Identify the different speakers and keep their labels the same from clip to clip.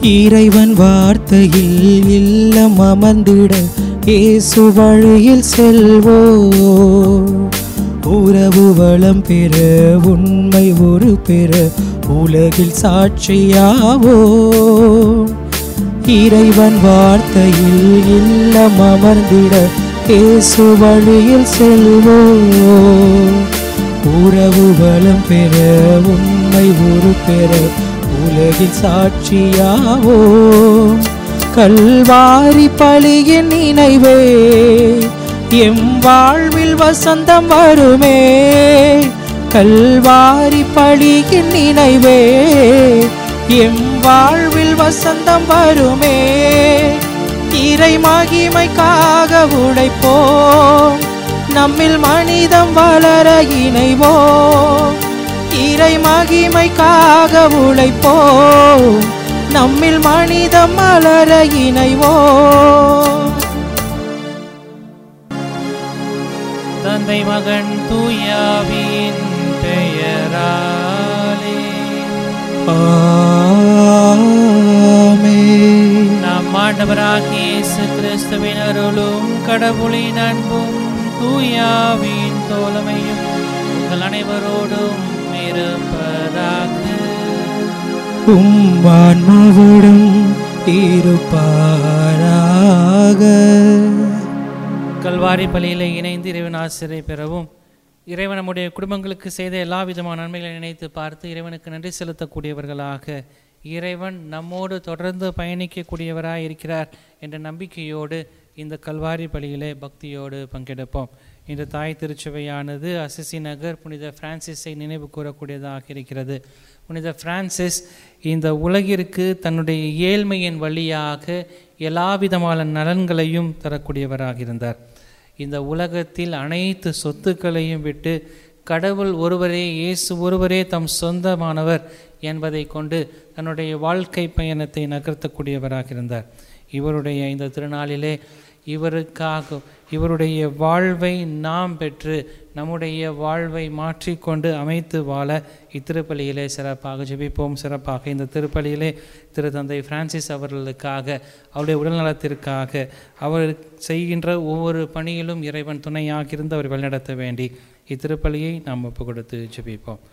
Speaker 1: இறைவன் வார்த்தையில் இல்லம் அமர்ந்திட இயேசு வழியில் செல்வோ உறவு வளம் பெற உண்மை ஒரு பெற உலகில் சாட்சியாவோ இறைவன் வார்த்தையில் இல்லம் அமர்ந்திட இயேசு வழியில் செல்வோ உறவு வளம் பெற உண்மை ஒரு பெற உலகில் சாட்சியாவோ கல்வாரி பழியின் நினைவே எம் வாழ்வில் வசந்தம் வருமே கல்வாரி பழியின் நினைவே எம் வாழ்வில் வசந்தம் வருமே இறை மகிமைக்காக உழைப்போம் நம்மில் மனிதம் வளர இணைவோம் இறை மகிமைக்காக உழைப்போம் நம்மில் மனிதம் மலர இணைவோம்
Speaker 2: தந்தை மகன் தூயாவின் பெயராலே
Speaker 1: ஆமென்.
Speaker 2: நம் ஆண்டவராகிய இயேசு கிறிஸ்துவின் அருளும் கடவுளின் அன்பும் தூயாவின் தோழமையும் உங்கள் அனைவரோடும் இருப்பதாக
Speaker 1: உம் ஆன்மாவோடும் இருப்பாராக
Speaker 2: கல்வாரி பலியிலே இணைந்து இறைவன் ஆசிரியை பெறவும் இறைவன் நம்முடைய குடும்பங்களுக்கு செய்த எல்லா விதமான நன்மைகளை நினைத்து பார்த்து இறைவனுக்கு நன்றி செலுத்தக்கூடியவர்களாக இறைவன் நம்மோடு தொடர்ந்து பயணிக்கக்கூடியவராய் இருக்கிறார் என்ற நம்பிக்கையோடு இந்த கல்வாரி பலியிலே பக்தியோடு பங்கெடுப்போம் இந்த தாய் திருச்சபையானது அசிசி நகர் புனித பிரான்சிஸை நினைவு கூறக்கூடியதாக இருக்கிறது புனித பிரான்சிஸ் இந்த உலகிற்கு தன்னுடைய ஏழ்மையின் வழியாக எல்லா விதமான நலன்களையும் தரக்கூடியவராக இருந்தார் இந்த உலகத்தில் அனைத்து சொத்துக்களையும் விட்டு கடவுள் ஒருவரே இயேசு ஒருவரே தம் சொந்தமானவர் என்பதை கொண்டு தன்னுடைய வாழ்க்கை பயணத்தை நகர்த்தக்கூடியவராக இருந்தார் இவருடைய இந்த திருநாளிலே இவருக்காக இவருடைய வாழ்வை நாம் பெற்று நம்முடைய வாழ்வை மாற்றிக்கொண்டு அமைத்து வாழ இத்திருப்பலியிலே சிறப்பாக ஜெபிப்போம் சிறப்பாக இந்த திருப்பலியிலே திரு தந்தை பிரான்சிஸ் அவர்களுக்காக அவருடைய உடல்நலத்திற்காக அவர் செய்கின்ற ஒவ்வொரு பணியிலும் இறைவன் துணையாக இருந்து அவர் வழிநடத்த வேண்டி இத்திருப்பலியை நாம் ஒப்பு கொடுத்து ஜெபிப்போம்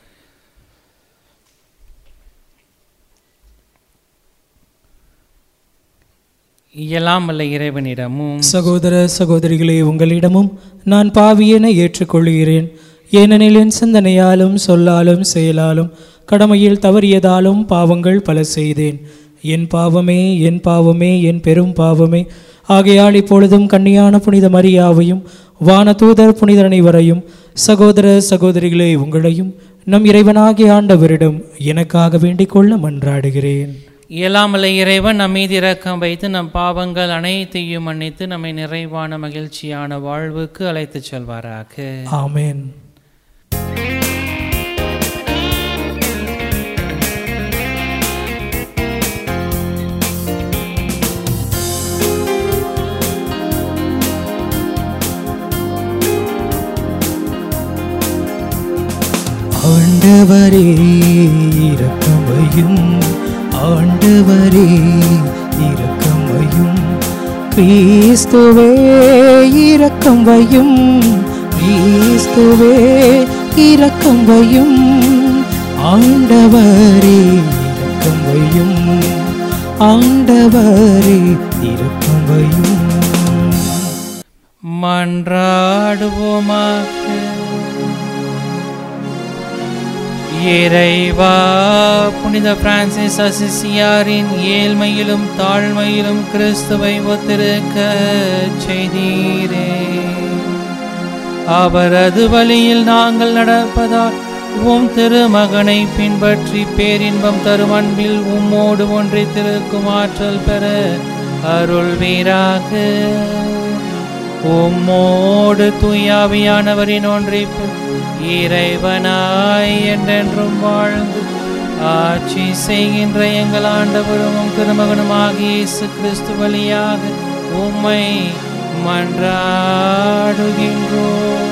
Speaker 2: இயலாம் வல்ல இறைவனிடமும்
Speaker 1: சகோதர சகோதரிகளே உங்களிடமும் நான் பாவியென ஏற்றுக்கொள்கிறேன் ஏனெனில் என் சிந்தனையாலும் சொல்லாலும் செயலாலும் கடமையில் தவறியதாலும் பாவங்கள் பல செய்தேன் என் பாவமே என் பாவமே என் பெரும் பாவமே ஆகையால் இப்பொழுதும் கன்னியான புனித மரியாவையும் வானதூதர் புனிதர் அனைவரையும் சகோதர சகோதரிகளே உங்களையும் நம் இறைவனாகிய ஆண்டவரிடம் எனக்காக வேண்டிக் கொள்ள மன்றாடுகிறேன்
Speaker 2: இயலாமல இறைவன் நம் மீது இரக்கம் வைத்து நம் பாவங்கள் அனைத்தையும் மன்னித்து நம்மை நிறைவான மகிழ்ச்சியான வாழ்வுக்கு அழைத்துச் செல்வாராக
Speaker 1: ஆமென் ஆண்டவரே இரக்கமையும் ஆண்டவரே இரக்கமையும் கிறிஸ்துவே இரக்கம் வையும் கிறிஸ்துவே இரக்கம் வையும் ஆண்டவரே இரக்கம் வையும் ஆண்டவரே இரக்கம் வையும்
Speaker 2: மன்றாடுவோமாக இறைவா புனித பிரான்சிஸ் அசிசியாரின் ஏழ்மையிலும் தாழ்மையிலும் கிறிஸ்துவை ஒத்திருக்க செய்தீரே அவரது வழியில் நாங்கள் நடப்பதால் உம் திருமகனை பின்பற்றி பேரின்பம் தரும் அன்பில் உம்மோடு ஒன்றித்திருக்கும் ஆற்றல் பெற அருள்வீராக உம்மோடு தூயாவியானவரின் ஒன்றிப்பு இறைவனாய் என்றென்றும் வாழ்ந்து ஆட்சி செய்கின்ற எங்கள் ஆண்டவரும் உம் திருமகனுமாகிய இயேசு கிறிஸ்து வழியாக உம்மை மன்றாடுகின்றோம்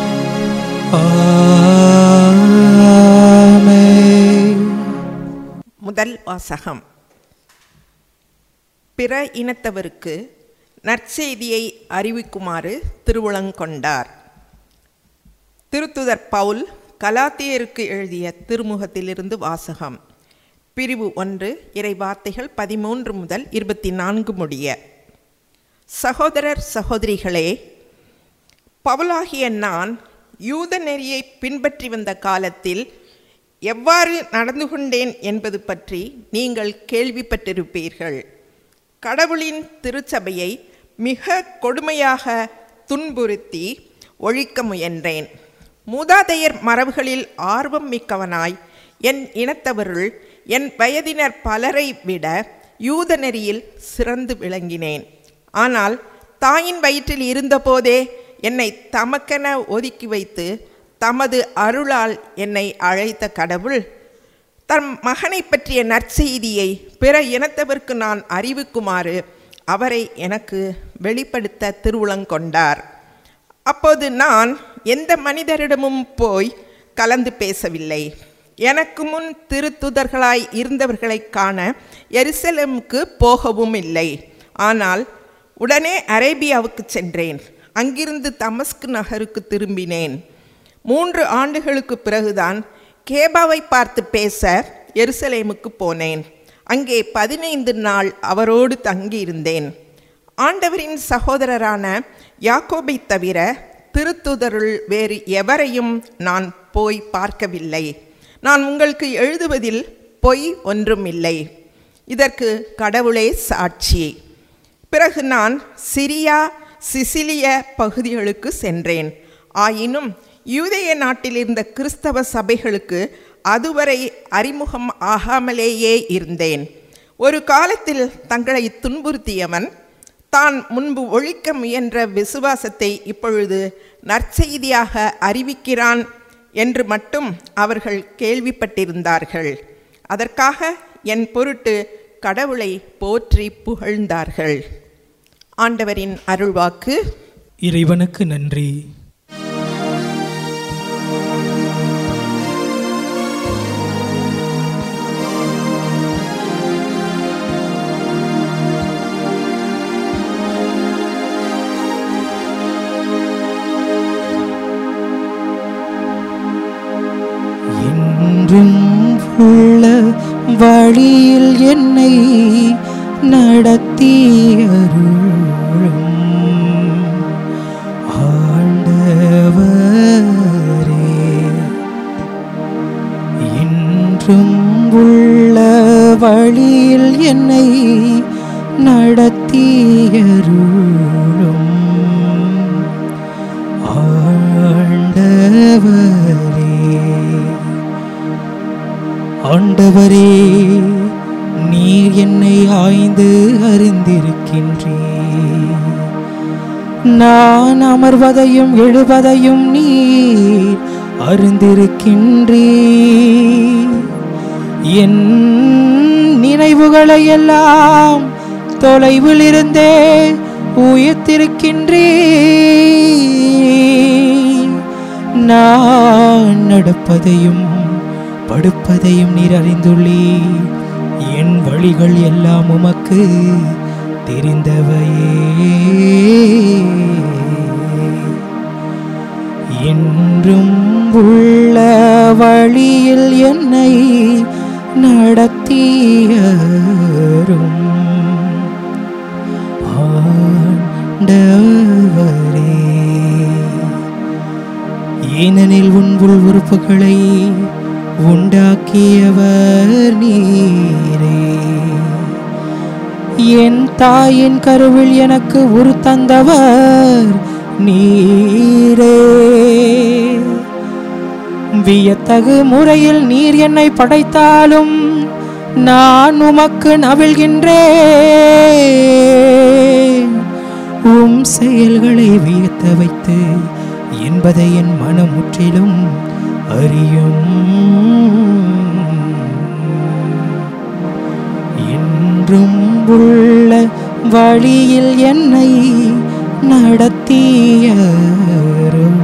Speaker 1: ஆமென்
Speaker 3: முதல் வாசகம் பிற இனத்தவருக்கு நற்செய்தியை அறிவிக்குமாறு திருவுளங்கொண்டார் திருத்துதர் பவுல் கலாத்தியருக்கு எழுதிய திருமுகத்திலிருந்து வாசகம் பிரிவு ஒன்று இறை வார்த்தைகள் பதிமூன்று முதல் இருபத்தி நான்கு முடிய சகோதரர் சகோதரிகளே பவுலாகிய நான் யூத நெறியை பின்பற்றி வந்த காலத்தில் எவ்வாறு நடந்து கொண்டேன் என்பது பற்றி நீங்கள் கேள்விப்பட்டிருப்பீர்கள் கடவுளின் திருச்சபையை மிக கொடுமையாக துன்புறுத்தி ஒழிக்க முயன்றேன் மூதாதையர் மரபுகளில் ஆர்வம் மிக்கவனாய் என் இனத்தவருள் என் வயதினர் பலரை விட யூத நெறியில் சிறந்து விளங்கினேன் ஆனால் தாயின் வயிற்றில் இருந்தபோதே என்னை தமக்கென ஒதுக்கி வைத்து தமது அருளால் என்னை அழைத்த கடவுள் தம் மகனை பற்றிய நற்செய்தியை பிற இனத்தவர்க்கு நான் அறிவிக்குமாறு அவரை எனக்கு வெளிப்படுத்த திருவுளங்கொண்டார் அப்போது நான் எந்த மனிதரிடமும் போய் கலந்து பேசவில்லை எனக்கு முன் திருத்துதர்களாய் இருந்தவர்களைக் காண எருசலேமுக்கு போகவும் இல்லை ஆனால் உடனே அரேபியாவுக்கு சென்றேன் அங்கிருந்து தமஸ்கு நகருக்கு திரும்பினேன் மூன்று ஆண்டுகளுக்கு பிறகுதான் கேபாவை பார்த்து பேச எருசலேமுக்கு போனேன் அங்கே பதினைந்து நாள் அவரோடு தங்கியிருந்தேன் ஆண்டவரின் சகோதரரான யாக்கோபை தவிர திருத்துதருள் வேறு எவரையும் நான் போய் பார்க்கவில்லை நான் உங்களுக்கு எழுதுவதில் பொய் ஒன்றும் இல்லை இதற்கு கடவுளே சாட்சி பிறகு நான் சிரியா சிசிலிய பகுதிகளுக்கு சென்றேன் ஆயினும் யூதேய நாட்டில் இருந்த கிறிஸ்தவ சபைகளுக்கு அதுவரை அறிமுகம் ஆகாமலேயே இருந்தேன் ஒரு காலத்தில் தங்களை துன்புறுத்தியவன் தான் முன்பு ஒழிக்க முயன்ற விசுவாசத்தை இப்பொழுது நற்செய்தியாக அறிவிக்கிறான் என்று மட்டும் அவர்கள் கேள்விப்பட்டிருந்தார்கள் அதற்காக என் பொருட்டு கடவுளை போற்றி புகழ்ந்தார்கள் ஆண்டவரின் அருள்வாக்கு
Speaker 1: இறைவனுக்கு நன்றி என்றும் உள்ள வழியில் என்னை நடத்தி அருளும் ஆண்டவரே என்றும் உள்ள வழியில் என்னை நடத்தி அருளும் ஆண்டவரே ஆண்டவரே நீர் என்னை ஆய்ந்து அறிந்திருக்கின்றீர் நான் அமர்வதையும் எழுவதையும் நீர் அறிந்திருக்கின்றீர் என் நினைவுகளை எல்லாம் தொலைவில் இருந்தே உயர்த்திருக்கின்றீர் நான் நடப்பதையும் படுப்பதையும் நீர் அறிந்துள்ளீர் என் வழிகள் எல்லாம் உமக்கு தெரிந்தவையே என்றும் உள்ள வழியில் என்னை நடத்தியரும் ஆண்டவரே ஏனெனில் உன் உள் உறுப்புகளை உண்டாக்கியவர் நீரே என் தாயின் கருவில் எனக்கு உரு தந்தவர் நீரே வியத்தகு முறையில் நீர் என்னை படைத்தாலும் நான் உமக்கு நவிழ்கின்றேன் உம் செயல்களை வியத்த வைத்து என்பதை என் மனம் முற்றிலும் அறியும் என்றும் உள்ள வழியில் என்னை நடத்தியருளும்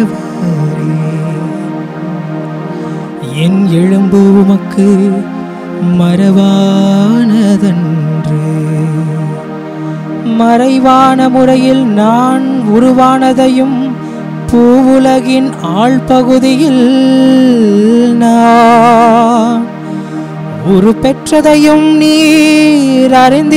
Speaker 1: ஆண்டவரே என் எலும்பு உமக்கு மறவானதன்று மறைவான முறையில் நான் உருவானதையும் பூவுலகின் ஆழ்பகுதியில் நான் உரு பெற்றதையும் நீர்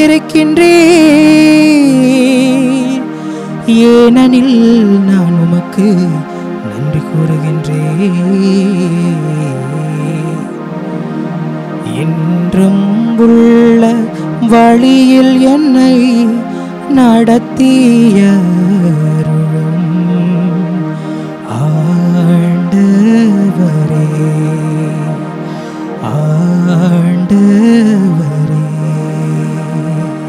Speaker 1: அறிந்திருக்கின்றீர் ஏனெனில் நான் உமக்கு நன்றி கூறுகின்றேன் என்றும் உள்ள வழியில் என்னை நடத்திய ஆண்டவரே ஆண்டவரே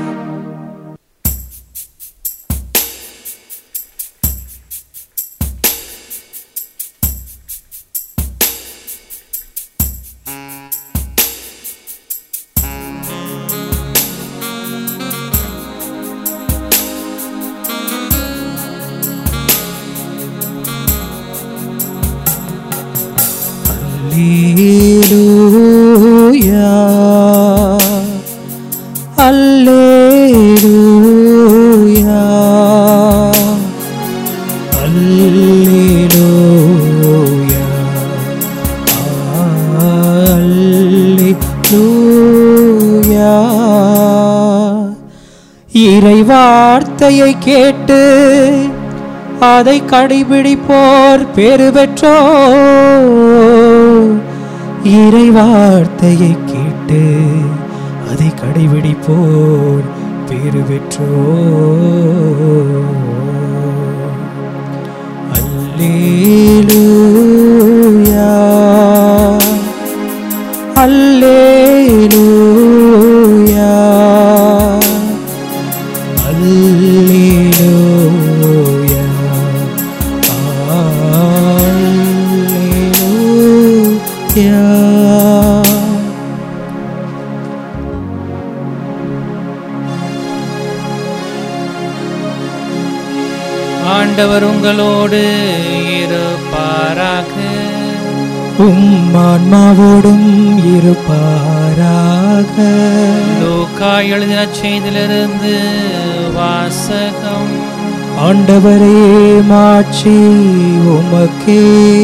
Speaker 1: Alleluia. Alleluia. Alleluia. Alleluia. இறை வார்த்தையை கேட்டு அதை கடைபிடிப்போர் பெரு பெற்றோ இறை வார்த்தையை கேட்டு அதை கடைபிடிப்போர் பெரு பெற்றோ அல்லேலூயா அல்லேலூயா அல்லேலூயா அல்லேலூயா
Speaker 2: ஆண்டவர் உங்களோடு இருப்பாராக
Speaker 1: உம் ஆன்மாவோடும் இருப்பாராக
Speaker 2: லூக்கா எழுதின செய்திலிருந்து வாசகம்
Speaker 1: ஆண்டவரே மாட்சி உமக்கே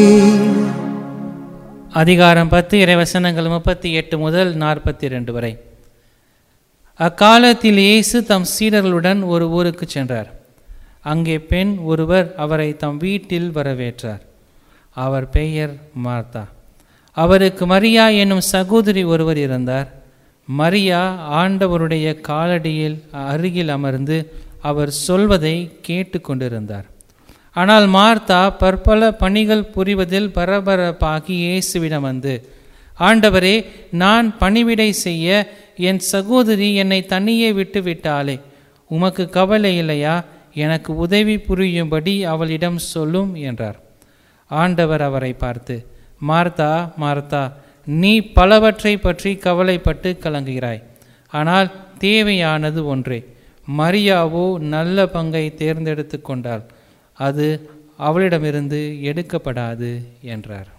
Speaker 2: அதிகாரம் பத்து இறைவசனங்கள் முப்பத்தி எட்டு முதல் நாற்பத்தி ரெண்டு வரை அக்காலத்தில் இயேசு தம் சீடர்களுடன் ஒரு ஊருக்கு சென்றார் அங்கே பெண் ஒருவர் அவரை தம் வீட்டில் வரவேற்றார் அவர் பெயர் மார்த்தா அவருக்கு மரியா என்னும் சகோதரி ஒருவர் இருந்தார் மரியா ஆண்டவருடைய காலடியில் அருகில் அமர்ந்து அவர் சொல்வதை கேட்டுக்கொண்டிருந்தார் ஆனால் மார்த்தா பற்பல பணிகள் புரிவதில் பரபரப்பாகி இயேசுவிடம் வந்து ஆண்டவரே நான் பணிவிடை செய்ய என் சகோதரி என்னை தனியே விட்டு விட்டாளே உமக்கு கவலை இல்லையா எனக்கு உதவி புரியும்படி அவளிடம் சொல்லும் என்றார் ஆண்டவர் அவரை பார்த்து மார்த்தா மார்த்தா நீ பலவற்றை பற்றி கவலைப்பட்டு கலங்குகிறாய் ஆனால் தேவையானது ஒன்றே மரியாவோ நல்ல பங்கை தேர்ந்தெடுத்து கொண்டாள் அது அவளிடமிருந்து எடுக்கப்படாது என்றார்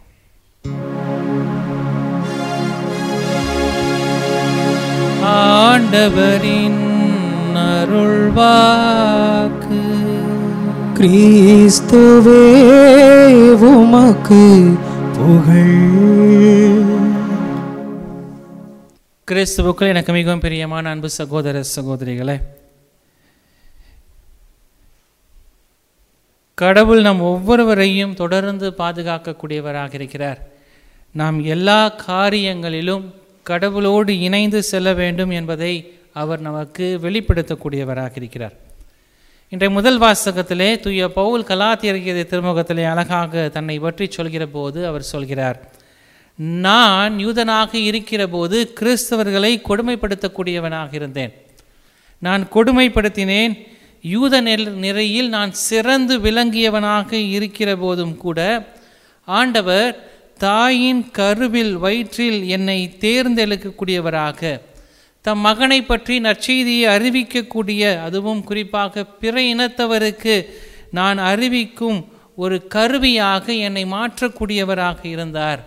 Speaker 2: ஆண்டவரின் அருள்வாக்கு
Speaker 1: கிறிஸ்துவே உமக்கு புகழ்
Speaker 2: கிறிஸ்துவுக்குள் எனக்கு மிகவும் பிரியமான அன்பு சகோதர சகோதரிகளே கடவுள் நம் ஒவ்வொருவரையும் தொடர்ந்து பாதுகாக்கக்கூடியவராக இருக்கிறார் நாம் எல்லா காரியங்களிலும் கடவுளோடு இணைந்து செல்ல வேண்டும் என்பதை அவர் நமக்கு வெளிப்படுத்தக்கூடியவராக இருக்கிறார் இன்றைய முதல் வாசகத்திலே தூய பவுல் கலாத்தியர்கிற திருமுகத்திலே அழகாக தன்னை பற்றி சொல்கிற போது அவர் சொல்கிறார் நான் யூதனாக இருக்கிற போது கிறிஸ்தவர்களை கொடுமைப்படுத்தக்கூடியவனாக இருந்தேன் நான் கொடுமைப்படுத்தினேன் யூத நெல் நிறையில் நான் சிறந்து விளங்கியவனாக இருக்கிற போதும் கூட ஆண்டவர் தாயின் கருவில் வயிற்றில் என்னை தேர்ந்தெடுக்கக்கூடியவராக தம் மகனை பற்றி நற்செய்தியை அறிவிக்கக்கூடிய அதுவும் குறிப்பாக பிற இனத்தவருக்கு நான் அறிவிக்கும் ஒரு கருவியாக என்னை மாற்றக்கூடியவராக இருந்தார்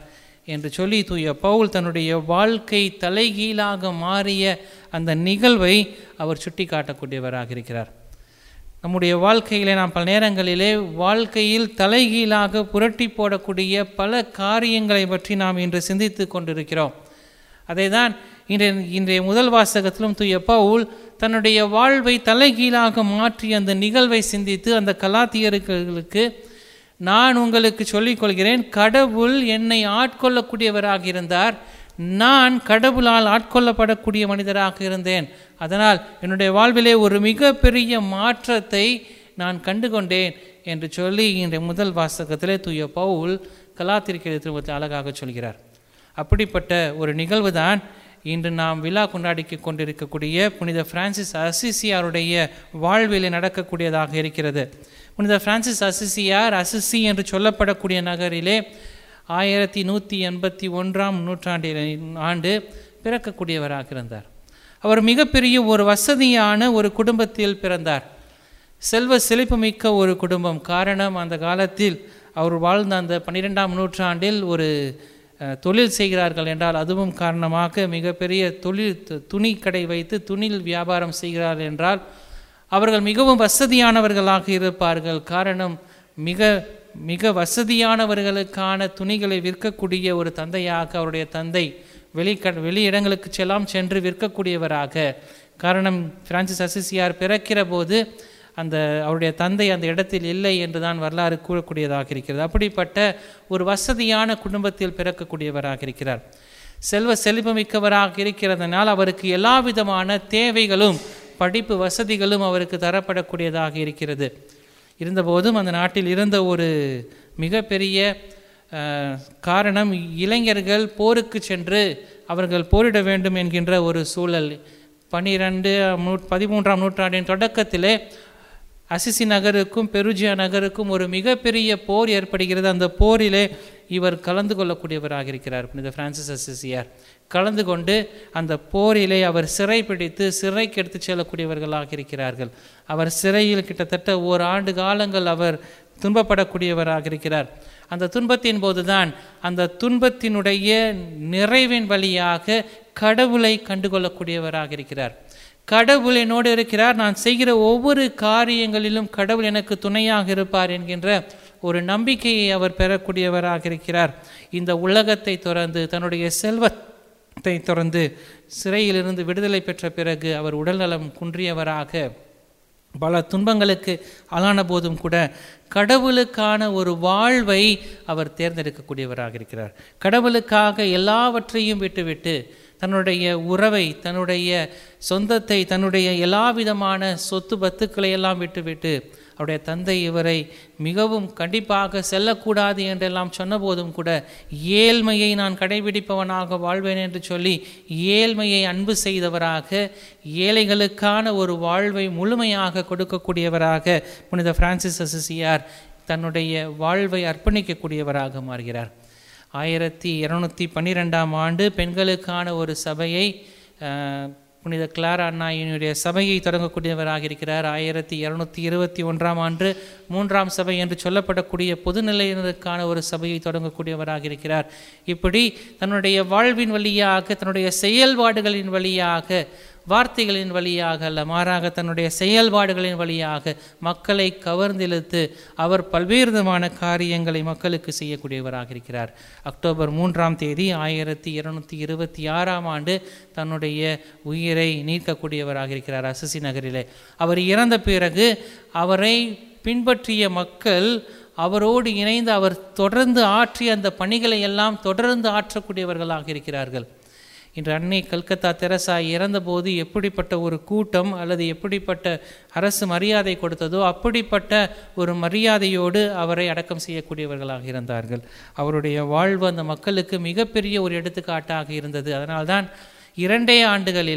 Speaker 2: என்று சொல்லி தூய பவுல் தன்னுடைய வாழ்க்கை தலைகீழாக மாறிய அந்த நிகழ்வை அவர் சுட்டி காட்டக்கூடியவராக இருக்கிறார் நம்முடைய வாழ்க்கையிலே நாம் பல நேரங்களிலே வாழ்க்கையில் தலைகீழாக புரட்டி போடக்கூடிய பல காரியங்களை பற்றி நாம் இன்று சிந்தித்து கொண்டிருக்கிறோம் அதை தான் இன்றைய இன்றைய முதல் வாசகத்திலும் தூய பவுல் தன்னுடைய வாழ்வை தலைகீழாக மாற்றி அந்த நிகழ்வை சிந்தித்து அந்த கலாத்தியர்களுக்கு நான் உங்களுக்கு சொல்லிக் கொள்கிறேன் கடவுள் என்னை ஆட்கொள்ளக்கூடியவராக இருந்தார் நான் கடவுளால் ஆட்கொள்ளப்படக்கூடிய மனிதராக இருந்தேன் அதனால் என்னுடைய வாழ்விலே ஒரு மிகப்பெரிய மாற்றத்தை நான் கண்டுகொண்டேன் என்று சொல்லி இன்றைய முதல் வாசகத்திலே தூய பவுல் கலாத்திரிக்கை திருமத்தை அழகாக சொல்கிறார் அப்படிப்பட்ட ஒரு நிகழ்வு தான் இன்று நாம் விழா கொண்டாடிக் கொண்டிருக்கக்கூடிய புனித பிரான்சிஸ் அசிசியாருடைய வாழ்விலே நடக்கக்கூடியதாக இருக்கிறது புனித பிரான்சிஸ் அசிசியார் அசிசி என்று சொல்லப்படக்கூடிய நகரிலே ஆயிரத்தி நூற்றி எண்பத்தி ஒன்றாம் நூற்றாண்டில் ஆண்டு பிறக்கக்கூடியவராக இருந்தார் அவர் மிகப்பெரிய ஒரு வசதியான ஒரு குடும்பத்தில் பிறந்தார் செல்வ செழிப்புமிக்க ஒரு குடும்பம் காரணம் அந்த காலத்தில் அவர் வாழ்ந்த அந்த பன்னிரெண்டாம் நூற்றாண்டில் ஒரு அஹ், தொழில் செய்கிறார்கள் என்றால் அதுவும் காரணமாக மிகப்பெரிய தொழில் து- துணி கடை வைத்து துணில் வியாபாரம் செய்கிறார்கள் என்றால் அவர்கள் மிகவும் வசதியானவர்களாக இருப்பார்கள் காரணம் மிக மிக வசதியானவர்களுக்கான துணிகளை விற்கக்கூடிய ஒரு தந்தையாக அவருடைய தந்தை வெளிக்க வெளி இடங்களுக்கு செல்லாம் சென்று விற்கக்கூடியவராக காரணம் பிரான்சிஸ் அசிசியார் பிறக்கிற போது அந்த அவருடைய தந்தை அந்த இடத்தில் இல்லை என்று தான் வரலாறு கூறக்கூடியதாக இருக்கிறது அப்படிப்பட்ட ஒரு வசதியான குடும்பத்தில் பிறக்கக்கூடியவராக இருக்கிறார் செல்வ செழிப்புமிக்கவராக இருக்கிறதுனால் அவருக்கு எல்லா விதமான தேவைகளும் படிப்பு வசதிகளும் அவருக்கு தரப்படக்கூடியதாக இருக்கிறது இருந்தபோதும் அந்த நாட்டில் இருந்த ஒரு மிகப்பெரிய அஹ், காரணம் இளைஞர்கள் போருக்கு சென்று அவர்கள் போரிட வேண்டும் என்கின்ற ஒரு சூழல் பன்னிரண்டு நூ பதிமூன்றாம் நூற்றாண்டின் தொடக்கத்திலே அசிசி நகருக்கும் பெருஜியா நகருக்கும் ஒரு மிகப்பெரிய போர் ஏற்படுகிறது அந்த போரிலே இவர் கலந்து கொள்ளக்கூடியவராக இருக்கிறார் புனித பிரான்சிஸ் அசிசியார் கலந்து கொண்டு அந்த போரிலே அவர் சிறை பிடித்து சிறைக்கு எடுத்துச் செல்லக்கூடியவர்களாக இருக்கிறார்கள் அவர் சிறையில் கிட்டத்தட்ட ஓராண்டு காலங்கள் அவர் துன்பப்படக்கூடியவராக இருக்கிறார் அந்த துன்பத்தின் போதுதான் அந்த துன்பத்தினுடைய நிறைவின் வழியாக கடவுளை கண்டுகொள்ளக்கூடியவராக இருக்கிறார் கடவுள் என்னோடு இருக்கிறார் நான் செய்கிற ஒவ்வொரு காரியங்களிலும் கடவுள் எனக்கு துணையாக இருப்பார் என்கின்ற ஒரு நம்பிக்கையை அவர் பெறக்கூடியவராக இருக்கிறார் இந்த உலகத்தை துறந்து தன்னுடைய செல்வத்தை துறந்து சிறையிலிருந்து விடுதலை பெற்ற பிறகு அவர் உடல்நலம் குன்றியவராக பல துன்பங்களுக்கு ஆளான போதும் கூட கடவுளுக்கான ஒரு வாழ்வை அவர் தேர்ந்தெடுக்கக்கூடியவராக இருக்கிறார் கடவுளுக்காக எல்லாவற்றையும் விட்டுவிட்டு தன்னுடைய உறவை தன்னுடைய சொந்தத்தை தன்னுடைய எல்லா விதமான சொத்து பத்துக்களை எல்லாம் விட்டுவிட்டு அவருடைய தந்தை இவரை மிகவும் கண்டிப்பாக செல்லக்கூடாது என்றெல்லாம் சொன்னபோதும் கூட ஏழ்மையை நான் கடைபிடிப்பவனாக வாழ்வேன் என்று சொல்லி ஏழ்மையை அன்பு செய்தவராக ஏழைகளுக்கான ஒரு வாழ்வை முழுமையாக கொடுக்கக்கூடியவராக புனித பிரான்சிஸ் அசிசியார் தன்னுடைய வாழ்வை அர்ப்பணிக்கக்கூடியவராக மாறுகிறார் ஆயிரத்தி இரநூத்தி பன்னிரெண்டாம் ஆண்டு பெண்களுக்கான ஒரு சபையை அஹ், புனித கிளாரா அண்ணாயினுடைய சபையை தொடங்கக்கூடியவராக இருக்கிறார் ஆயிரத்தி இரநூத்தி இருபத்தி ஒன்றாம் ஆண்டு மூன்றாம் சபை என்று சொல்லப்படக்கூடிய பொதுநிலையினருக்கான ஒரு சபையை தொடங்கக்கூடியவராக இருக்கிறார் இப்படி தன்னுடைய வாழ்வின் வழியாக தன்னுடைய செயல்பாடுகளின் வழியாக வார்த்தைகளின் வழியாக அல்ல மாறாக தன்னுடைய செயல்பாடுகளின் வழியாக மக்களை கவர்ந்திழுத்து அவர் பல்வேறு விதமான காரியங்களை மக்களுக்கு செய்யக்கூடியவராக இருக்கிறார் அக்டோபர் மூன்றாம் தேதி ஆயிரத்தி இருநூத்தி இருபத்தி ஆறாம் ஆண்டு தன்னுடைய உயிரை நீக்கக்கூடியவராக இருக்கிறார் அசசி நகரிலே அவர் இறந்த பிறகு அவரை பின்பற்றிய மக்கள் அவரோடு இணைந்து அவர் தொடர்ந்து ஆற்றிய அந்த பணிகளை எல்லாம் தொடர்ந்து ஆற்றக்கூடியவர்களாக இருக்கிறார்கள் இன்று அன்னை கல்கத்தா தெரசா இறந்தபோது எப்படிப்பட்ட ஒரு கூட்டம் அல்லது எப்படிப்பட்ட அரசு மரியாதை கொடுத்ததோ அப்படிப்பட்ட ஒரு மரியாதையோடு அவரை அடக்கம் செய்யக்கூடியவர்களாக இருந்தார்கள் அவருடைய வாழ்வு அந்த மக்களுக்கு மிகப்பெரிய ஒரு எடுத்துக்காட்டாக இருந்தது அதனால்தான் இரண்டே ஆண்டுகளிலே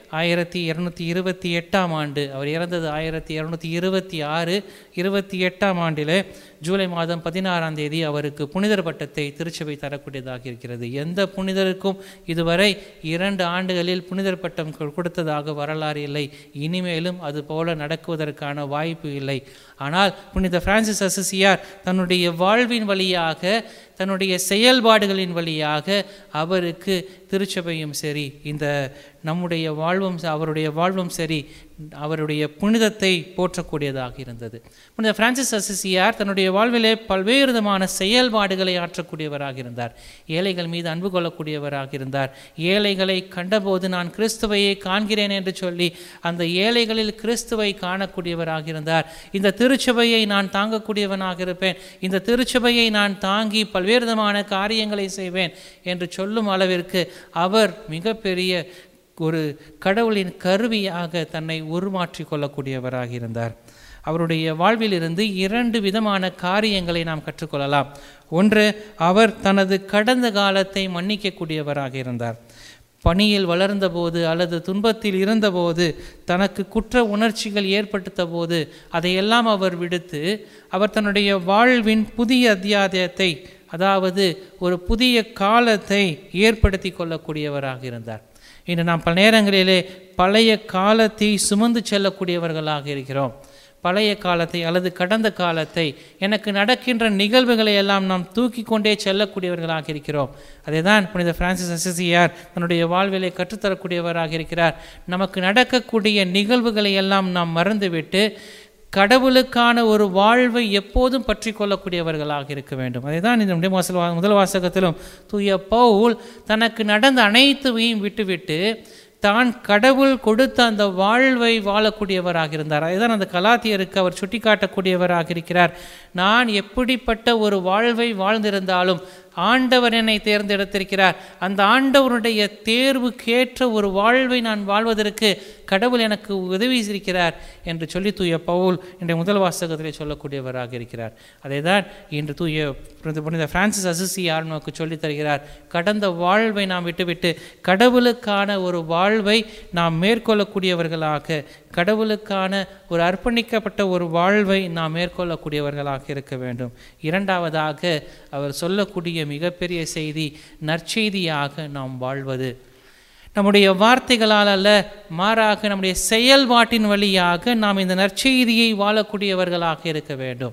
Speaker 2: ஆயிரத்தி இரநூத்தி இருபத்தி எட்டாம் ஆண்டு அவர் இறந்தது ஆயிரத்தி இரநூத்தி இருபத்தி ஆறு இருபத்தி எட்டாம் ஆண்டிலே ஜூலை மாதம் பதினாறாம் தேதி அவருக்கு புனிதர் பட்டத்தை திருச்சபை தரக்கூடியதாக இருக்கிறது எந்த புனிதருக்கும் இதுவரை இரண்டு ஆண்டுகளில் புனிதர் பட்டம் கொ- கொடுத்ததாக வரலாறு இல்லை இனிமேலும் அது போல நடக்குவதற்கான வாய்ப்பு இல்லை ஆனால் புனித பிரான்சிஸ் அசிசியார் தன்னுடைய வாழ்வின் வழியாக தன்னுடைய செயல்பாடுகளின் வழியாக அவருக்கு திருச்சபையும் சரி இந்த நம்முடைய வாழ்வும் ச- அவருடைய வாழ்வும் சரி அவருடைய புனிதத்தை போற்றக்கூடியதாக இருந்தது புனித பிரான்சிஸ் அசிசியார் தன்னுடைய வாழ்விலே பல்வேறு விதமான செயல்பாடுகளை ஆற்றக்கூடியவராக இருந்தார் ஏழைகள் மீது அன்பு கொள்ளக்கூடியவராக இருந்தார் ஏழைகளை கண்டபோது நான் கிறிஸ்துவையே காண்கிறேன் என்று சொல்லி அந்த ஏழைகளில் கிறிஸ்துவை காணக்கூடியவராக இருந்தார் இந்த திருச்சபையை நான் தாங்கக்கூடியவனாக இருப்பேன் இந்த திருச்சபையை நான் தாங்கி பல்வேறு விதமான காரியங்களை செய்வேன் என்று சொல்லும் அளவிற்கு அவர் மிகப்பெரிய ஒரு கடவுளின் கருவியாக தன்னை உருமாற்றி கொள்ளக்கூடியவராக இருந்தார் அவருடைய வாழ்விலிருந்து இரண்டு விதமான காரியங்களை நாம் கற்றுக்கொள்ளலாம் ஒன்று அவர் தனது கடந்த காலத்தை மன்னிக்கக்கூடியவராக இருந்தார் பணியில் வளர்ந்தபோது அல்லது துன்பத்தில் இருந்தபோது தனக்கு குற்ற உணர்ச்சிகள் ஏற்படுத்த போது அதையெல்லாம் அவர் விடுத்து அவர் தன்னுடைய வாழ்வின் புதிய அத்தியாயத்தை அதாவது ஒரு புதிய காலத்தை ஏற்படுத்தி கொள்ளக்கூடியவராக இருந்தார் இன்று நாம் பல நேரங்களிலே பழைய காலத்தை சுமந்து செல்லக்கூடியவர்களாக இருக்கிறோம் பழைய காலத்தை அல்லது கடந்த காலத்தை எனக்கு நடக்கின்ற நிகழ்வுகளை எல்லாம் நாம் தூக்கி கொண்டே செல்லக்கூடியவர்களாக இருக்கிறோம் அதை தான் புனித பிரான்சிஸ் அசிசியார் தன்னுடைய வாழ்விலை கற்றுத்தரக்கூடியவராக இருக்கிறார் நமக்கு நடக்கக்கூடிய நிகழ்வுகளை எல்லாம் நாம் மறந்துவிட்டு கடவுளுக்கான ஒரு வாழ்வை எப்போதும் பற்றி கொள்ளக்கூடியவர்களாக இருக்க வேண்டும் அதை தான் இந்த முதல் வாசல் வா- முதல் வாசகத்திலும் தூய பவுல் தனக்கு நடந்த அனைத்தையும் விட்டுவிட்டு தான் கடவுள் கொடுத்த அந்த வாழ்வை வாழக்கூடியவராக இருந்தார் அதுதான் அந்த கலாத்தியருக்கு அவர் சுட்டிக்காட்டக்கூடியவராக இருக்கிறார் நான் எப்படிப்பட்ட ஒரு வாழ்வை வாழ்ந்திருந்தாலும் ஆண்டவர் என்னை தேர்ந்தெடுத்திருக்கிறார் அந்த ஆண்டவருடைய தேர்வுக்கேற்ற ஒரு வாழ்வை நான் வாழ்வதற்கு கடவுள் எனக்கு உதவி இருக்கிறார் என்று சொல்லி தூய பவுல் இன்றைய முதல் வாசகத்திலே சொல்லக்கூடியவராக இருக்கிறார் அதை தான் இன்று தூய புனித- புனித பிரான்சிஸ் அசிசியார் நமக்கு சொல்லித் தருகிறார் கடந்த வாழ்வை நாம் விட்டுவிட்டு கடவுளுக்கான ஒரு வாழ்வை நாம் மேற்கொள்ளக்கூடியவர்களாக கடவுளுக்கான ஒரு அர்ப்பணிக்கப்பட்ட ஒரு வாழ்வை நாம் மேற்கொள்ளக்கூடியவர்களாக இருக்க வேண்டும் இரண்டாவதாக அவர் சொல்லக்கூடிய மிகப்பெரிய செய்தி நற்செய்தியாக நாம் வாழ்வது நம்முடைய வார்த்தைகளால் அல்ல மாறாக நம்முடைய செயல்பாட்டின் வழியாக நாம் இந்த நற்செய்தியை வாழக்கூடியவர்களாக இருக்க வேண்டும்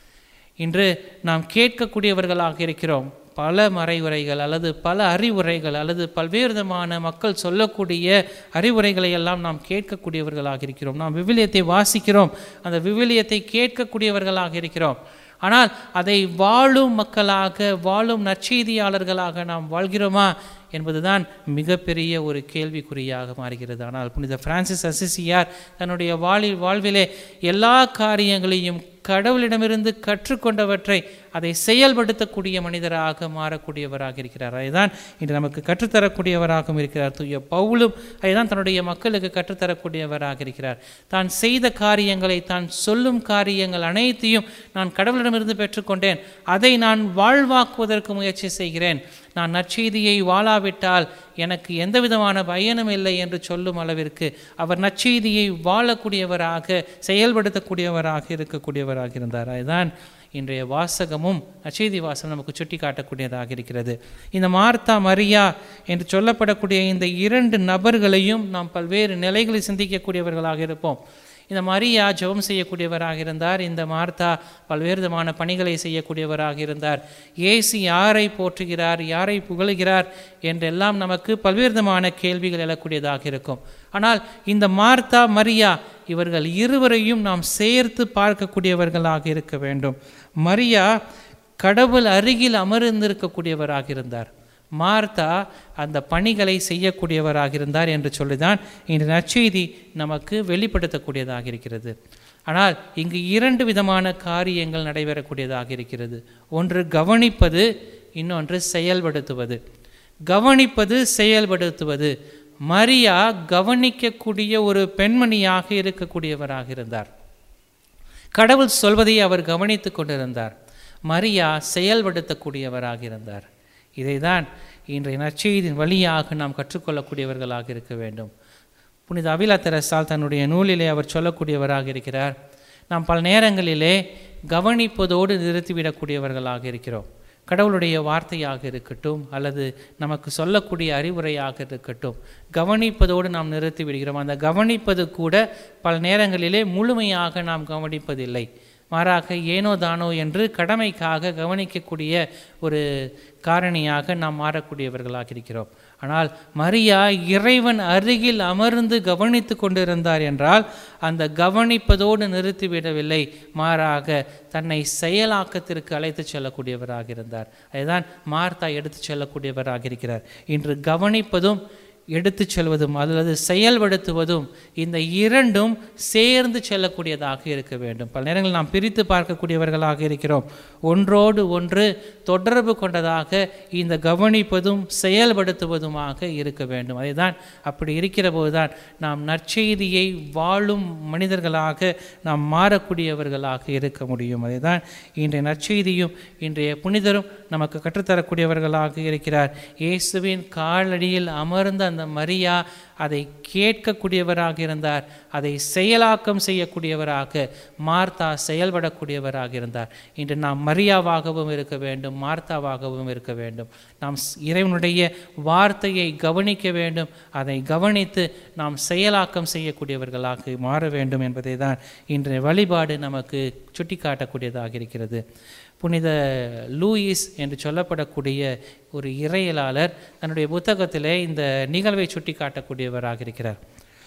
Speaker 2: இன்று நாம் கேட்கக்கூடியவர்களாக இருக்கிறோம் பல மறைவுரைகள் அல்லது பல அறிவுரைகள் அல்லது பல்வேறு விதமான மக்கள் சொல்லக்கூடிய அறிவுரைகளை எல்லாம் நாம் கேட்கக்கூடியவர்களாக இருக்கிறோம் நாம் விவிலியத்தை வாசிக்கிறோம் அந்த விவிலியத்தை கேட்கக்கூடியவர்களாக இருக்கிறோம் ஆனால் அதை வாழும் மக்களாக வாழும் நற்செய்தியாளர்களாக நாம் வாழ்கிறோமா என்பதுதான் மிகப்பெரிய ஒரு கேள்விக்குறியாக மாறுகிறது ஆனால் புனித பிரான்சிஸ் அசிசியார் தன்னுடைய வாழி வாழ்விலே எல்லா காரியங்களையும் கடவுளிடமிருந்து கற்றுக்கொண்டவற்றை அதை செயல்படுத்தக்கூடிய மனிதராக மாறக்கூடியவராக இருக்கிறார் அதுதான் இன்று நமக்கு கற்றுத்தரக்கூடியவராகவும் இருக்கிறார் தூய பவுலும் அதுதான் தன்னுடைய மக்களுக்கு கற்றுத்தரக்கூடியவராக இருக்கிறார் தான் செய்த காரியங்களை தான் சொல்லும் காரியங்கள் அனைத்தையும் நான் கடவுளிடமிருந்து பெற்றுக்கொண்டேன் அதை நான் வாழ்வாக்குவதற்கு முயற்சி செய்கிறேன் நான் நற்செய்தியை வாழாவிட்டால் எனக்கு எந்த விதமான பயனும் இல்லை என்று சொல்லும் அளவிற்கு அவர் நற்செய்தியை வாழக்கூடியவராக செயல்படுத்தக்கூடியவராக இருக்கக்கூடியவராக இருந்தார் அதுதான் இன்றைய வாசகமும் நற்செய்தி வாசகம் நமக்கு சுட்டி காட்டக்கூடியதாக இருக்கிறது இந்த மார்த்தா மரியா என்று சொல்லப்படக்கூடிய இந்த இரண்டு நபர்களையும் நாம் பல்வேறு நிலைகளில் சிந்திக்கக்கூடியவர்களாக இருப்போம் இந்த மரியா ஜெபம் செய்யக்கூடியவராக இருந்தார் இந்த மார்த்தா பல்வேறு விதமான பணிகளை செய்யக்கூடியவராக இருந்தார் இயேசு யாரை போற்றுகிறார் யாரை புகழுகிறார் என்றெல்லாம் நமக்கு பல்வேறு விதமான கேள்விகள் எழக்கூடியதாக இருக்கும் ஆனால் இந்த மார்த்தா மரியா இவர்கள் இருவரையும் நாம் சேர்த்து பார்க்கக்கூடியவர்களாக இருக்க வேண்டும் மரியா கடவுள் அருகில் அமர்ந்திருக்கக்கூடியவராக இருந்தார் மார்த்தா அந்த பணிகளை செய்யக்கூடியவராக இருந்தார் என்று சொல்லிதான் இந்த நற்செய்தி நமக்கு வெளிப்படுத்தக்கூடியதாக இருக்கிறது ஆனால் இங்கு இரண்டு விதமான காரியங்கள் நடைபெறக்கூடியதாக இருக்கிறது ஒன்று கவனிப்பது இன்னொன்று செயல்படுத்துவது கவனிப்பது செயல்படுத்துவது மரியா கவனிக்கக்கூடிய ஒரு பெண்மணியாக இருக்கக்கூடியவராக இருந்தார் கடவுள் சொல்வதை அவர் கவனித்து கொண்டிருந்தார் மரியா செயல்படுத்தக்கூடியவராக இருந்தார் இதைதான் இன்றைய நற்செய்தியின் வழியாக நாம் கற்றுக்கொள்ளக்கூடியவர்களாக இருக்க வேண்டும் புனித அபிலா தெரசால் தன்னுடைய நூலிலே அவர் சொல்லக்கூடியவராக இருக்கிறார் நாம் பல நேரங்களிலே கவனிப்பதோடு நிறுத்திவிடக்கூடியவர்களாக இருக்கிறோம் கடவுளுடைய வார்த்தையாக இருக்கட்டும் அல்லது நமக்கு சொல்லக்கூடிய அறிவுரையாக இருக்கட்டும் கவனிப்பதோடு நாம் நிறுத்தி விடுகிறோம் அந்த கவனிப்பது கூட பல நேரங்களிலே முழுமையாக நாம் கவனிப்பதில்லை மாறாக ஏனோ தானோ என்று கடமைக்காக கவனிக்கக்கூடிய ஒரு காரணியாக நாம் மாறக்கூடியவர்களாக இருக்கிறோம் ஆனால் மரியா இறைவன் அருகில் அமர்ந்து கவனித்து கொண்டிருந்தார் என்றால் அந்த கவனிப்பதோடு நிறுத்திவிடவில்லை மாறாக தன்னை செயலாக்கத்திற்கு அழைத்து செல்லக்கூடியவராக இருந்தார் அதுதான் மார்த்தா எடுத்து செல்லக்கூடியவராக இருக்கிறார் இன்று கவனிப்பதும் எடுத்துச் செல்வதும் அல்லது செயல்படுத்துவதும் இந்த இரண்டும் சேர்ந்து செல்லக்கூடியதாக இருக்க வேண்டும் பல நேரங்களில் நாம் பிரித்து பார்க்கக்கூடியவர்களாக இருக்கிறோம் ஒன்றோடு ஒன்று தொடர்பு கொண்டதாக இந்த கவனிப்பதும் செயல்படுத்துவதுமாக இருக்க வேண்டும் அதுதான் அப்படி இருக்கிற போதுதான் நாம் நற்செய்தியை வாழும் மனிதர்களாக நாம் மாறக்கூடியவர்களாக இருக்க முடியும் அதுதான் இன்றைய நற்செய்தியும் இன்றைய புனிதரும் நமக்கு கற்றுத்தரக்கூடியவர்களாக இருக்கிறார் இயேசுவின் காலடியில் அமர்ந்த அந்த மரியா அதை கேட்கக்கூடியவராக இருந்தார் அதை செயலாக்கம் செய்யக்கூடியவராக மார்த்தா செயல்படக்கூடியவராக இருந்தார் இன்று நாம் மரியாவாகவும் இருக்க வேண்டும் மார்த்தாவாகவும் இருக்க வேண்டும் நாம் ஸ்- இறைவனுடைய வார்த்தையை கவனிக்க வேண்டும் அதை கவனித்து நாம் செயலாக்கம் செய்யக்கூடியவர்களாக மாற வேண்டும் என்பதை தான் இன்றைய வழிபாடு நமக்கு சுட்டிக்காட்டக்கூடியதாக இருக்கிறது புனித லூயிஸ் என்று சொல்லப்படக்கூடிய ஒரு இறையலாளர் தன்னுடைய புத்தகத்திலே இந்த நிகழ்வை சுட்டி காட்டக்கூடியவராக இருக்கிறார்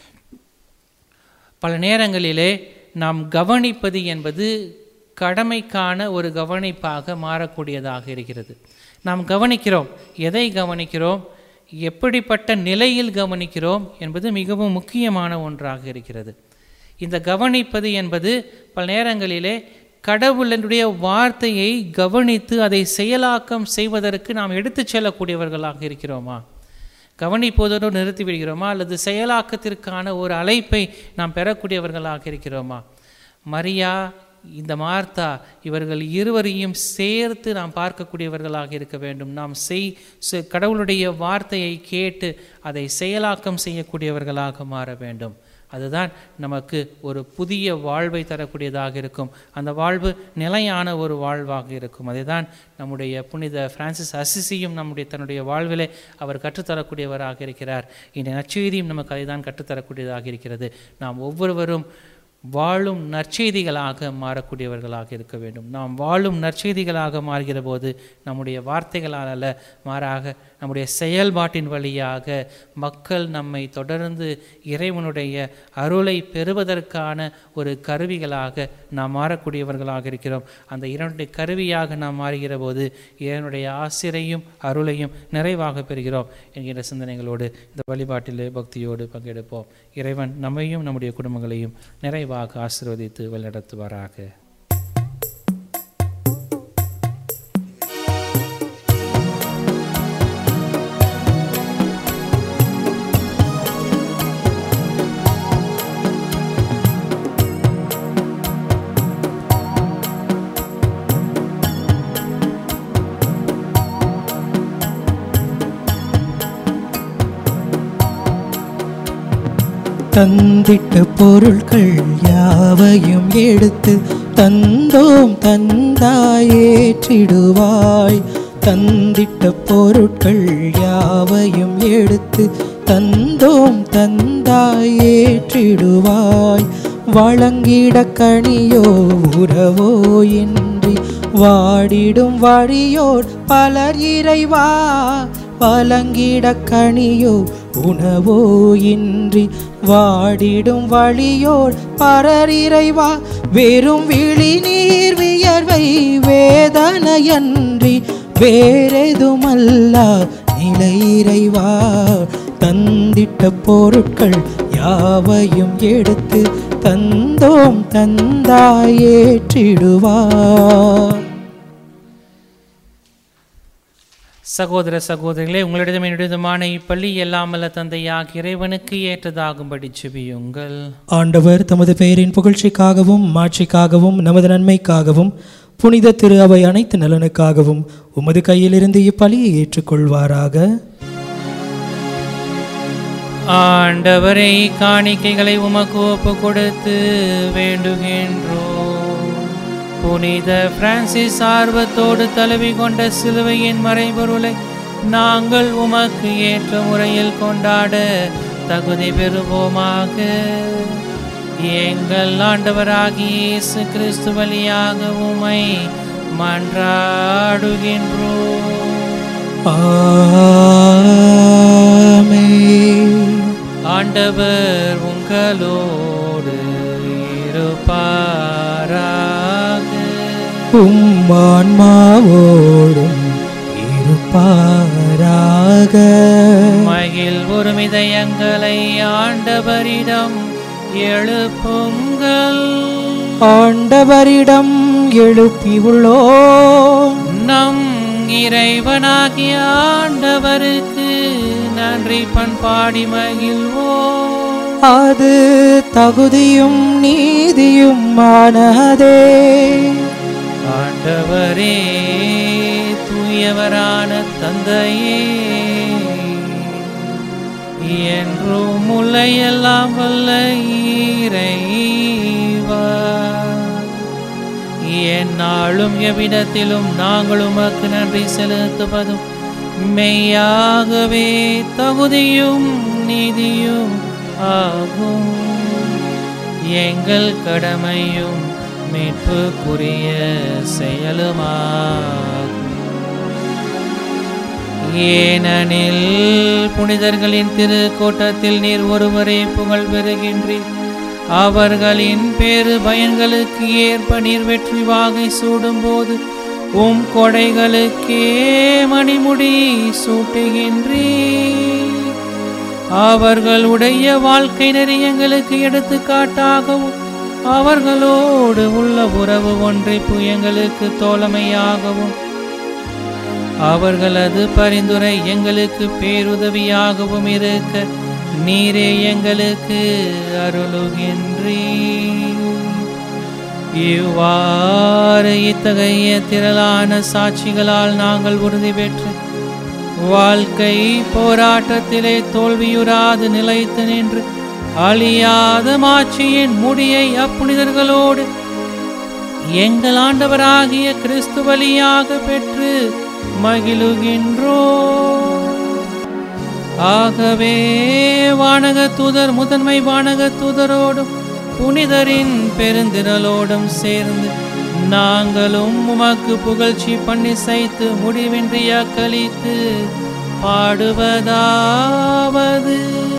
Speaker 2: பல நேரங்களிலே நாம் கவனிப்பது என்பது கடமைக்கான ஒரு கவனிப்பாக மாறக்கூடியதாக இருக்கிறது நாம் கவனிக்கிறோம் எதை கவனிக்கிறோம் எப்படிப்பட்ட நிலையில் கவனிக்கிறோம் என்பது மிகவும் முக்கியமான ஒன்றாக இருக்கிறது இந்த கவனிப்பது என்பது பல நேரங்களிலே கடவுளினுடைய வார்த்தையை கவனித்து அதை செயலாக்கம் செய்வதற்கு நாம் எடுத்துச் செல்லக்கூடியவர்களாக இருக்கிறோமா கவனிப்பதோடு நிறுத்தி விடுகிறோமா அல்லது செயலாக்கத்திற்கான ஒரு அழைப்பை நாம் பெறக்கூடியவர்களாக இருக்கிறோமா மரியா இந்த மார்த்தா இவர்கள் இருவரையும் சேர்த்து நாம் பார்க்கக்கூடியவர்களாக இருக்க வேண்டும் நாம் செய் செ- கடவுளுடைய வார்த்தையை கேட்டு அதை செயலாக்கம் செய்யக்கூடியவர்களாக மாற வேண்டும் அதுதான் நமக்கு ஒரு புதிய வாழ்வை தரக்கூடியதாக இருக்கும் அந்த வாழ்வு நிலையான ஒரு வாழ்வாக இருக்கும் அதுதான் நம்முடைய புனித பிரான்சிஸ் அசிசியும் நம்முடைய தன்னுடைய வாழ்விலே அவர் கற்றுத்தரக்கூடியவராக இருக்கிறார் இந்த நற்செய்தியும் நமக்கு அதை தான் கற்றுத்தரக்கூடியதாக இருக்கிறது நாம் ஒவ்வொருவரும் வாழும் நற்செய்திகளாக மாறக்கூடியவர்களாக இருக்க வேண்டும் நாம் வாழும் நற்செய்திகளாக மாறுகிற போது நம்முடைய வார்த்தைகளால் அல்ல மாறாக நம்முடைய செயல்பாட்டின் வழியாக மக்கள் நம்மை தொடர்ந்து இறைவனுடைய அருளை பெறுவதற்கான ஒரு கருவிகளாக நாம் மாறக்கூடியவர்களாக இருக்கிறோம் அந்த இரண்டுடைய கருவியாக நாம் மாறுகிற போது இறைவனுடைய ஆசிரையும் அருளையும் நிறைவாக பெறுகிறோம் என்கிற சிந்தனைகளோடு இந்த வழிபாட்டிலே பக்தியோடு பங்கெடுப்போம் இறைவன் நம்மையும் நம்முடைய குடும்பங்களையும் நிறைவாக ஆசீர்வதித்து வழிநடத்துவாராக
Speaker 1: தந்திட்ட பொருட்கள் யாவையும் எடுத்து தந்தோம் தந்தாயேற்றிடுவாய் தந்திட்ட பொருட்கள் யாவையும் எடுத்து தந்தோம் தந்தாயேற்றிடுவாய் வழங்கிட கனியோ உறவோ இன்றி வாடிடும் வழியோர் பலர் இறைவா வழங்கிட கனியோ உணவோ இன்றி வாடிடும் வழியோர் பரர் இறைவா வெறும் விழி நீர் வியர்வை வேதனையன்றி வேறெதுமல்ல நிலை இறைவா தந்திட்ட பொருட்கள் யாவையும் எடுத்து தந்தோம் தந்தாயேற்றிடுவார்
Speaker 2: சகோதர சகோதரிகளே உங்களிடம் என்னுடையதுமான இப்பள்ளி எல்லாமல்ல தந்தையாக இறைவனுக்கு ஏற்றதாகும்படி செபியுங்கள்
Speaker 1: ஆண்டவர் தமது பெயரின் புகழ்ச்சிக்காகவும் மாட்சிக்காகவும் நமது நன்மைக்காகவும் புனித திரு அவை அனைத்து நலனுக்காகவும் உமது கையிலிருந்து இப்பலியை ஏற்றுக்கொள்வாராக
Speaker 2: ஆண்டவரை காணிக்கைகளை உமக்கு ஒப்பு கொடுத்து வேண்டுகின்றோம் புனித பிரான்சிஸ் ஆர்வத்தோடு தழுவி கொண்ட சிலுவையின் மறைபொருளை நாங்கள் உமக்கு ஏற்ற முறையில் கொண்டாட தகுதி பெறுவோமாக எங்கள் ஆண்டவராகிய இயேசு கிறிஸ்து வழியாக உமை மன்றாடுகின்றோம்
Speaker 1: ஆமென்
Speaker 2: ஆண்டவர் உங்களோடு இருப்பாராக
Speaker 1: உம்மான்மாவோடும் இருப்பாராக
Speaker 2: மகிழ் ஒருமிதயங்களை ஆண்டவரிடம் எழுப்புங்கள்
Speaker 1: ஆண்டவரிடம் எழுப்பியுள்ளோம்
Speaker 2: நம் இறைவனாகிய ஆண்டவருக்கு நன்றி பண்பாடி மகிழ்வோம்
Speaker 1: அது தகுதியும் நீதியும் ஆனதே
Speaker 2: ஆண்டவரே தூயவரான தந்தையே என்றும் முல்லையெல்லாம் வல்ல இறைவா எந்நாளும் எவ்விடத்திலும் நாங்கள் உமக்கு நன்றி செலுத்துவதும் மெய்யாகவே தகுதியும் நீதியும் ஆகும் எங்கள் கடமையும் மீட்புக்குரிய செயலுமாகும் ஏனெனில் புனிதர்களின் திருக்கூட்டத்தில் நீர் ஒருவரே புகழ் பெறுகின்றீர் அவர்களின் பேறு பயன்களுக்கு ஏற்ப நீர் வெற்றி வாகை சூடும்போது உம் கொடைகளுக்கே மணிமுடி சூட்டுகின்றீர் அவர்களுடைய வாழ்க்கை நெறி எங்களுக்கு எடுத்துக்காட்டாகவும் அவர்களோடு உள்ள உறவு ஒன்றிப்பு எங்களுக்கு தோழமையாகவும் அவர்களது பரிந்துரை எங்களுக்கு பேருதவியாகவும் இருக்க நீரே எங்களுக்கு அருளுகின்றீர் இவ்வாறு இத்தகைய திரளான சாட்சிகளால் நாங்கள் உறுதி பெற்று வாழ்க்கை போராட்டத்திலே தோல்வியுறாது நிலைத்து நின்று அழியாத மாட்சியின் முடியை அப்புனிதர்களோடு எங்கள் ஆண்டவராகிய கிறிஸ்து வழியாக பெற்று மகிழுகின்றோம் ஆகவே வானக தூதர் முதன்மை வானக தூதரோடும் புனிதரின் பெருந்திரளோடும் சேர்ந்து நாங்களும் உமக்கு புகழ்ச்சி பண்ணி சைத்து முடிவின்றி அக்களித்து பாடுவதாவது